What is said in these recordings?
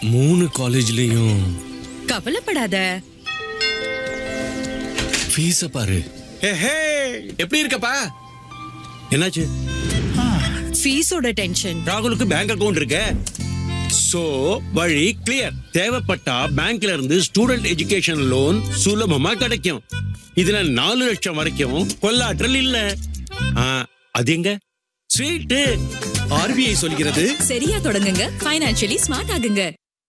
மூணு காலேஜ்லயும் கவலைப்படாத ஃபீஸ பாரு ஹே எப்படி இருக்கப்பா என்னாச்சு ஃபீஸோட டென்ஷன் ராகுலுக்கு பேங்க் அக்கவுண்ட் இருக்கு சோ வழி கிளியர் தேவைப்பட்டா பேங்க்ல இருந்து ஸ்டூடெண்ட் எஜுகேஷன் லோன் சுலபமா கிடைக்கும் இதுல நாலு லட்சம் வரைக்கும் கொள்ளாற்றல் இல்ல ஆ, அது எங்க ஸ்வீட்டு ஆர்பிஐ சொல்கிறது சரியா தொடங்குங்க ஃபைனான்சியலி ஸ்மார்ட் ஆகுங்க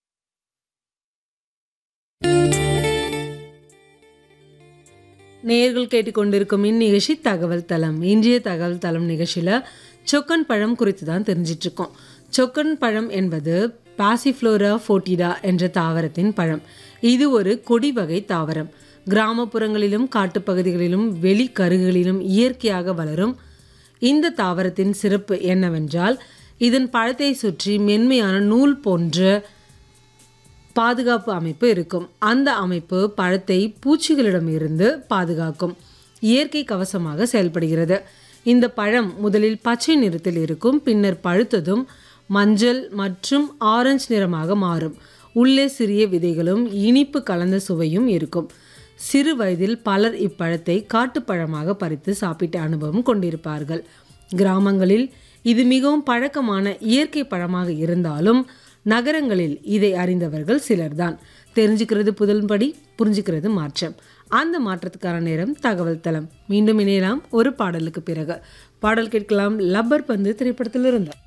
நேயர்கள் கேட்டுக்கொண்டிருக்கும் இந்நிகழ்ச்சி தகவல் தளம் இன்றைய தகவல் தளம் நிகழ்ச்சியில் சொக்கன் பழம் குறித்து தான் தெரிஞ்சிட்டு இருக்கோம் சொக்கன் பழம் என்பது பாசிஃப்ளோரா ஃபோட்டிடா என்ற தாவரத்தின் பழம் இது ஒரு கொடி வகை தாவரம் கிராமப்புறங்களிலும் காட்டுப்பகுதிகளிலும் வெளிக்கருகளிலும் இயற்கையாக வளரும் இந்த தாவரத்தின் சிறப்பு என்னவென்றால் இதன் பழத்தை சுற்றி மென்மையான நூல் போன்ற பாதுகாப்பு அமைப்பு இருக்கும் அந்த அமைப்பு பழத்தை பூச்சிகளிடமிருந்து பாதுகாக்கும் இயற்கை கவசமாக செயல்படுகிறது இந்த பழம் முதலில் பச்சை நிறத்தில் இருக்கும் பின்னர் பழுத்ததும் மஞ்சள் மற்றும் ஆரஞ்சு நிறமாக மாறும் உள்ளே சிறிய விதைகளும் இனிப்பு கலந்த சுவையும் இருக்கும் சிறு வயதில் பலர் இப்பழத்தை காட்டுப்பழமாக பறித்து சாப்பிட்ட அனுபவம் கொண்டிருப்பார்கள் கிராமங்களில் இது மிகவும் பழக்கமான இயற்கை பழமாக இருந்தாலும் நகரங்களில் இதை அறிந்தவர்கள் சிலர்தான் தெரிஞ்சுக்கிறது புதல்படி புரிஞ்சுக்கிறது மாற்றம் அந்த மாற்றத்துக்கான நேரம் தகவல் தளம் மீண்டும் இணையலாம் ஒரு பாடலுக்கு பிறகு பாடல் கேட்கலாம் லப்பர் பந்து திரைப்படத்தில் இருந்தார்